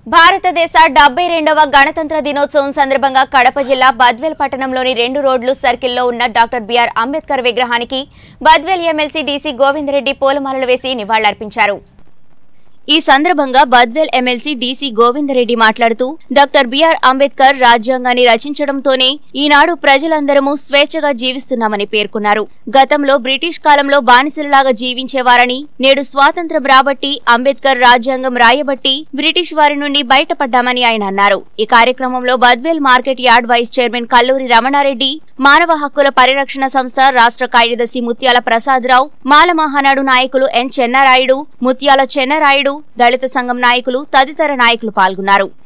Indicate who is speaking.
Speaker 1: భారతదేశ డెబ్బై రెండవ గణతంత్ర దినోత్సవం సందర్భంగా కడప జిల్లా బద్వేల్ పట్టణంలోని రెండు రోడ్లు సర్కిల్లో ఉన్న డాక్టర్ బిఆర్ అంబేద్కర్ విగ్రహానికి బద్వేల్ ఎమ్మెల్సీ డీసీ గోవిందరెడ్డి పూలమాలలు వేసి నివాళులర్పించారు ఈ సందర్భంగా బద్వేల్ ఎమ్మెల్సీ డీసీ గోవిందరెడ్డి మాట్లాడుతూ డాక్టర్ బిఆర్ అంబేద్కర్ రాజ్యాంగాన్ని రచించడంతోనే ఈనాడు ప్రజలందరము స్వేచ్ఛగా జీవిస్తున్నామని పేర్కొన్నారు గతంలో బ్రిటిష్ కాలంలో బానిసలలాగా జీవించేవారని నేడు స్వాతంత్రం రాబట్టి అంబేద్కర్ రాజ్యాంగం రాయబట్టి బ్రిటిష్ వారి నుండి బయటపడ్డామని ఆయన అన్నారు ఈ కార్యక్రమంలో Badvel market yard vice chairman Kalluri Ramana Reddy మానవ హక్కుల పరిరక్షణ సంస్థ రాష్ట్ర కార్యదర్శి ముత్యాల ప్రసాదరావు మాల మహానాడు నాయకులు ఎన్ చెన్నారాయుడు ముత్యాల చెన్నరాయుడు దళిత సంఘం నాయకులు తదితర నాయకులు పాల్గొన్నారు